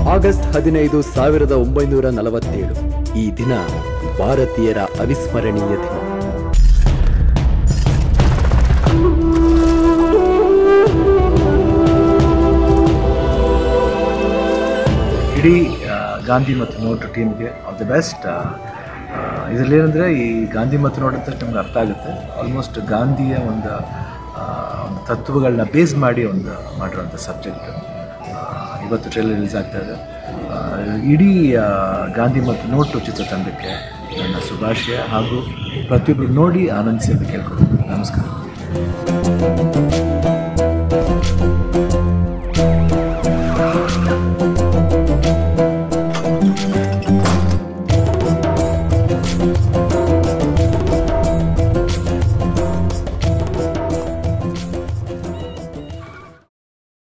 August ಹದಿನೈದು ಸಾವಿರದ ಒಂಬೈನೂರ ನಲವತ್ತೇಳು ಈ ದಿನ ಭಾರತೀಯರ ಅವಿಸ್ಮರಣೀಯ ದಿನ ಇಡೀ ಆ, ಗಾಂಧಿ ಮತ್ತು ನೋಟು ಟೀಮ್ಗೆ ಆಲ್ ದಿ ಬೆಸ್ಟ್ ಇದರಲ್ಲಿ ಏನಂದರೆ ಈ ಗಾಂಧಿ ಮತ್ತು ನೋಟ್ ಅಂತ ನಮ್ಗೆ ಅರ್ಥ ಆಗುತ್ತೆ ಆಲ್ಮೋಸ್ಟ್ ಗಾಂಧಿಯ ಒಂದು ಆ, ಒಂದು ತತ್ವಗಳನ್ನ ಬೇಸ್ ಮಾಡಿ ಒಂದು ಮಾಡಿರೋಂಥ ಸಬ್ಜೆಕ್ಟ್ ಇವತ್ತು ಟ್ರೈಲರ್ ರಿಲೀಸ್ ಆಗ್ತಾ ಇದೆ ಆ, ಇಡೀ ಆ, ಗಾಂಧಿ ಮತ್ತು ನೋಟು ಚಿತ್ರತಂಡಕ್ಕೆ ನನ್ನ ಶುಭಾಶಯ ಹಾಗೂ ಪ್ರತಿಯೊಬ್ಬರು ನೋಡಿ ಆನಂದಿಸಿ ಅಂತ ಕೇಳ್ಕೊಳ್ತೀನಿ ನಮಸ್ಕಾರ